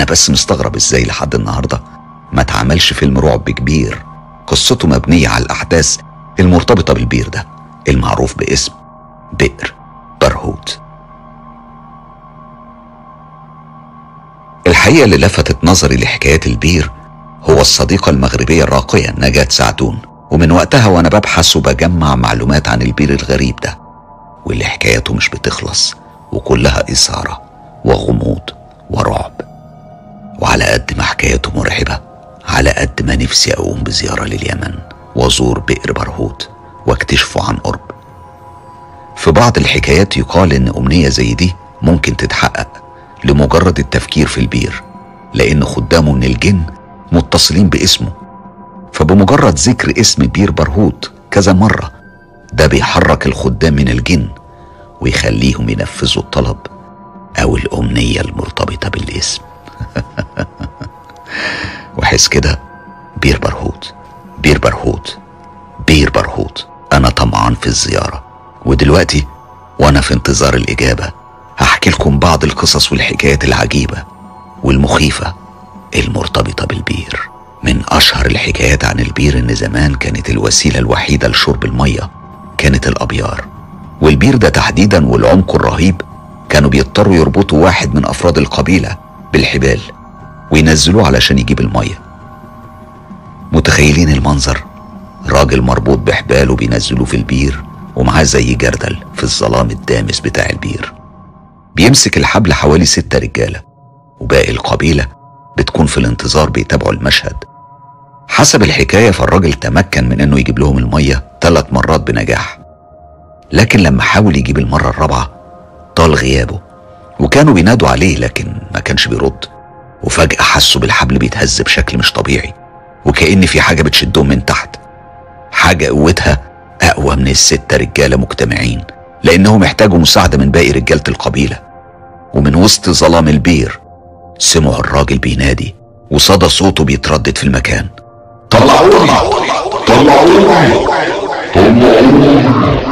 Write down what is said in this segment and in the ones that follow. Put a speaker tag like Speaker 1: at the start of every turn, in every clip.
Speaker 1: انا بس مستغرب ازاي لحد النهارده ما اتعملش فيلم رعب كبير قصته مبنيه على الاحداث المرتبطه بالبير ده المعروف باسم بئر برهوت الحقيقه اللي لفتت نظري لحكايه البير هو الصديقه المغربيه الراقيه نجاة سعدون ومن وقتها وانا ببحث وبجمع معلومات عن البير الغريب ده واللي حكايته مش بتخلص وكلها اثاره وغموض ورعب وعلى قد ما حكايته مرعبه على قد ما نفسي اقوم بزياره لليمن وازور بئر برهوت واكتشفه عن قرب في بعض الحكايات يقال ان امنيه زي دي ممكن تتحقق لمجرد التفكير في البير لان خدامه من الجن متصلين باسمه فبمجرد ذكر اسم بير برهوت كذا مره ده بيحرك الخدام من الجن ويخليهم ينفذوا الطلب او الامنيه المرتبطه بالاسم وحس كده بير برهوت بير برهوت بير برهوت انا طمعان في الزياره ودلوقتي وانا في انتظار الاجابه هحكي لكم بعض القصص والحكايات العجيبه والمخيفه المرتبطه بالبير من اشهر الحكايات عن البير ان زمان كانت الوسيله الوحيده لشرب الميه كانت الابيار والبير ده تحديدا والعمق الرهيب كانوا بيضطروا يربطوا واحد من افراد القبيله بالحبال وينزلوه علشان يجيب الميه متخيلين المنظر راجل مربوط بحباله بينزلوه في البير ومعاه زي جردل في الظلام الدامس بتاع البير بيمسك الحبل حوالي ستة رجالة وباقي القبيلة بتكون في الانتظار بيتابعوا المشهد حسب الحكاية فالراجل تمكن من انه يجيب لهم المية ثلاث مرات بنجاح لكن لما حاول يجيب المرة الرابعة طال غيابه وكانوا بينادوا عليه لكن ما كانش بيرد وفجأة حسوا بالحبل بيتهز بشكل مش طبيعي وكأن في حاجة بتشدهم من تحت حاجة قوتها أقوى من الستة رجالة مجتمعين لأنهم احتاجوا مساعدة من باقي رجالة القبيلة ومن وسط ظلام البير سمعوا الراجل بينادي وصدى صوته بيتردد في المكان
Speaker 2: طلعوني طلعوني طلعوني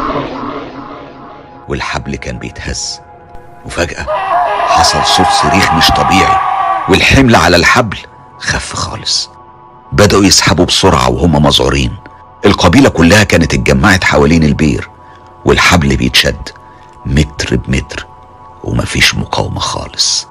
Speaker 1: والحبل كان بيتهز وفجأة حصل صوت صريخ مش طبيعي والحمل على الحبل خف خالص بدأوا يسحبوا بسرعة وهم مذعورين القبيلة كلها كانت اتجمعت حوالين البير والحبل بيتشد متر بمتر ومفيش مقاومة خالص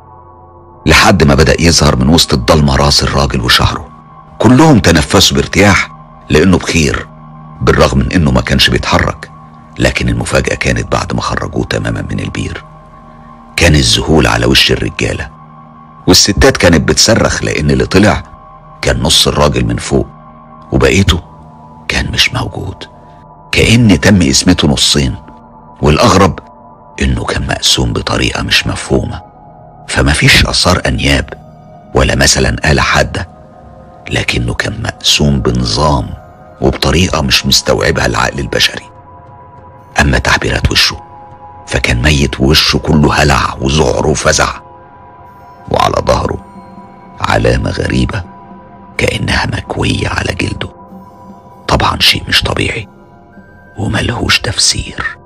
Speaker 1: لحد ما بدأ يظهر من وسط الضلمة راس الراجل وشعره كلهم تنفسوا بارتياح لأنه بخير بالرغم من إنه ما كانش بيتحرك لكن المفاجأة كانت بعد ما خرجوه تماما من البير كان الذهول على وش الرجالة والستات كانت بتصرخ لأن اللي طلع كان نص الراجل من فوق وبقيته كان مش موجود كأن تم اسمته نصين والأغرب إنه كان مقسوم بطريقة مش مفهومة فما فيش آثار أنياب ولا مثلا آلة حادة لكنه كان مقسوم بنظام وبطريقة مش مستوعبها العقل البشري أما تعبيرات وشه فكان ميت ووشه كله هلع وذعر وفزع وعلى ظهره علامة غريبة كأنها مكوية على جلده طبعا شيء مش طبيعي وملهوش تفسير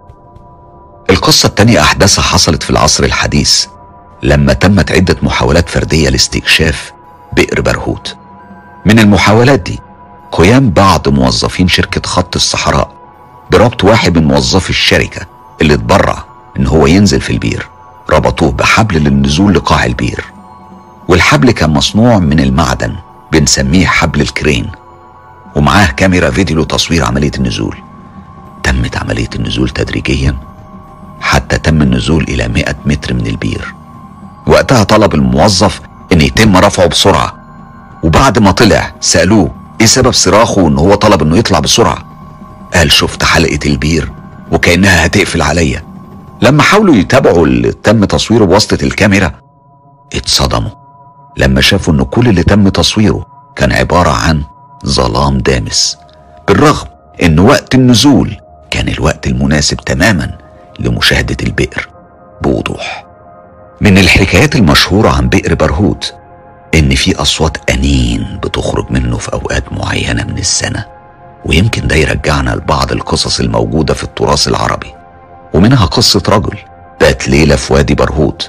Speaker 1: القصة التانية أحداثها حصلت في العصر الحديث لما تمت عدة محاولات فردية لاستكشاف بئر برهوت من المحاولات دي قيام بعض موظفين شركة خط الصحراء بربط واحد من موظفي الشركة اللي اتبرع ان هو ينزل في البير ربطوه بحبل للنزول لقاع البير والحبل كان مصنوع من المعدن بنسميه حبل الكرين ومعاه كاميرا فيديو لتصوير عملية النزول تمت عملية النزول تدريجيا حتى تم النزول إلى 100 متر من البير وقتها طلب الموظف إن يتم رفعه بسرعة وبعد ما طلع سألوه إيه سبب صراخه إن هو طلب إنه يطلع بسرعة قال شفت حلقة البير وكأنها هتقفل عليا لما حاولوا يتابعوا اللي تم تصويره بواسطة الكاميرا اتصدموا لما شافوا إن كل اللي تم تصويره كان عبارة عن ظلام دامس بالرغم إن وقت النزول كان الوقت المناسب تماما لمشاهدة البئر بوضوح من الحكايات المشهورة عن بئر برهوت إن في أصوات أنين بتخرج منه في أوقات معينة من السنة ويمكن ده يرجعنا لبعض القصص الموجودة في التراث العربي ومنها قصة رجل بات ليلة في وادي برهوت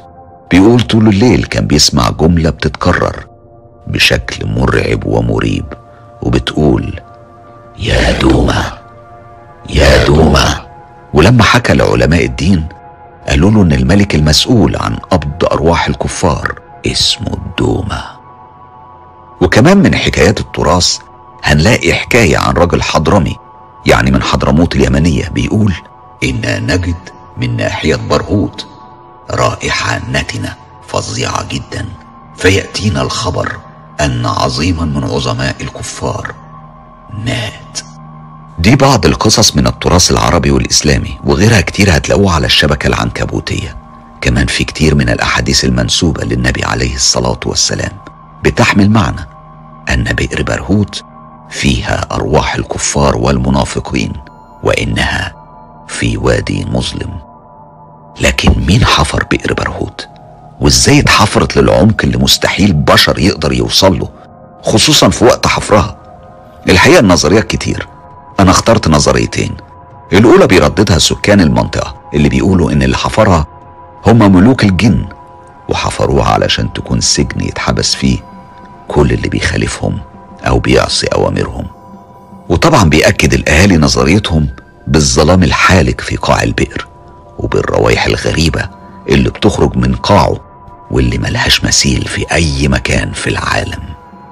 Speaker 1: بيقول طول الليل كان بيسمع جملة بتتكرر بشكل مرعب ومريب وبتقول يا دوما يا دوما ولما حكى لعلماء الدين قالوا له ان الملك المسؤول عن قبض ارواح الكفار اسمه الدومه وكمان من حكايات التراث هنلاقي حكايه عن رجل حضرمي يعني من حضرموت اليمنيه بيقول انا نجد من ناحيه برهوت رائحه نتنه فظيعه جدا فياتينا الخبر ان عظيما من عظماء الكفار مات دي بعض القصص من التراث العربي والإسلامي وغيرها كتير هتلاقوها على الشبكة العنكبوتية كمان في كتير من الأحاديث المنسوبة للنبي عليه الصلاة والسلام بتحمل معنى أن بئر برهوت فيها أرواح الكفار والمنافقين وإنها في وادي مظلم لكن مين حفر بئر برهوت وازاي اتحفرت للعمق اللي مستحيل بشر يقدر يوصل له خصوصا في وقت حفرها الحقيقة النظريات كتير أنا اخترت نظريتين الأولى بيرددها سكان المنطقة اللي بيقولوا إن اللي حفرها هم ملوك الجن وحفروها علشان تكون سجن يتحبس فيه كل اللي بيخالفهم أو بيعصي أوامرهم وطبعا بيأكد الأهالي نظريتهم بالظلام الحالك في قاع البئر وبالروايح الغريبة اللي بتخرج من قاعه واللي ملهاش مثيل في أي مكان في العالم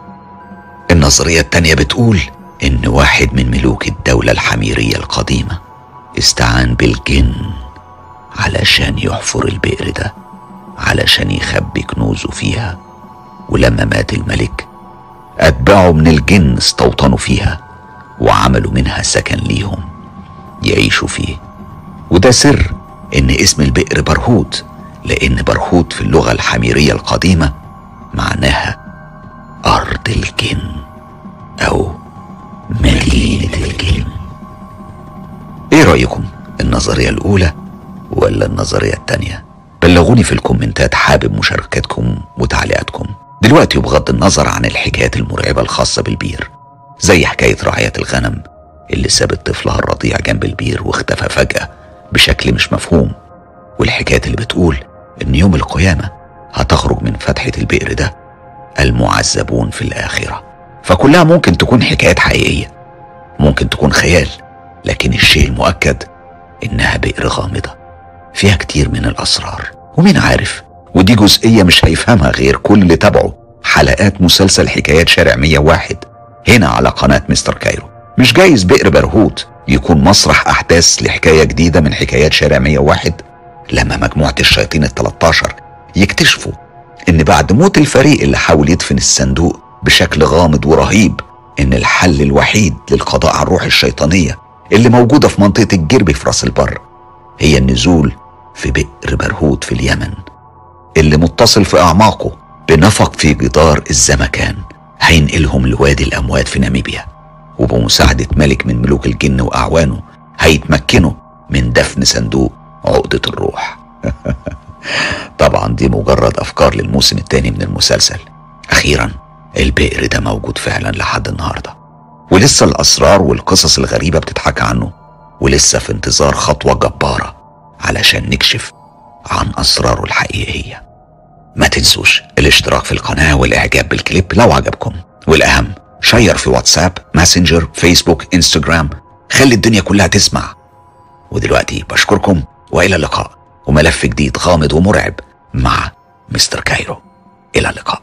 Speaker 1: النظرية التانية بتقول إن واحد من ملوك الدولة الحميرية القديمة استعان بالجن علشان يحفر البئر ده علشان يخبي كنوزه فيها ولما مات الملك أتباعه من الجن استوطنوا فيها وعملوا منها سكن ليهم يعيشوا فيه وده سر إن اسم البئر برهوت لأن برهوت في اللغة الحميرية القديمة معناها أرض الجن أو مدينة الجن ايه رأيكم النظرية الأولى ولا النظرية التانية بلغوني في الكومنتات حابب مشاركتكم وتعليقاتكم دلوقتي وبغض النظر عن الحكايات المرعبة الخاصة بالبير زي حكاية رعاية الغنم اللي سابت طفلها الرضيع جنب البير واختفى فجأة بشكل مش مفهوم والحكايات اللي بتقول إن يوم القيامة هتخرج من فتحة البئر ده المعذبون في الآخرة فكلها ممكن تكون حكايات حقيقية ممكن تكون خيال لكن الشيء المؤكد إنها بئر غامضة فيها كتير من الأسرار ومين عارف ودي جزئية مش هيفهمها غير كل اللي تابعه حلقات مسلسل حكايات شارع 101 هنا على قناة مستر كايرو مش جايز بئر برهوت يكون مسرح أحداث لحكاية جديدة من حكايات شارع 101 لما مجموعة الشياطين ال 13 يكتشفوا إن بعد موت الفريق اللي حاول يدفن الصندوق بشكل غامض ورهيب إن الحل الوحيد للقضاء على الروح الشيطانية اللي موجودة في منطقة الجربي في راس البر هي النزول في بئر برهوت في اليمن اللي متصل في أعماقه بنفق في جدار الزمكان هينقلهم لوادي الأموات في ناميبيا وبمساعدة ملك من ملوك الجن وأعوانه هيتمكنوا من دفن صندوق عقدة الروح طبعا دي مجرد أفكار للموسم الثاني من المسلسل أخيرا البئر ده موجود فعلا لحد النهارده ولسه الأسرار والقصص الغريبة بتتحكى عنه ولسه في انتظار خطوة جبارة علشان نكشف عن أسراره الحقيقية ما تنسوش الاشتراك في القناة والإعجاب بالكليب لو عجبكم والأهم شير في واتساب ماسنجر فيسبوك انستجرام خلي الدنيا كلها تسمع ودلوقتي بشكركم وإلى اللقاء وملف جديد غامض ومرعب مع مستر كايرو إلى اللقاء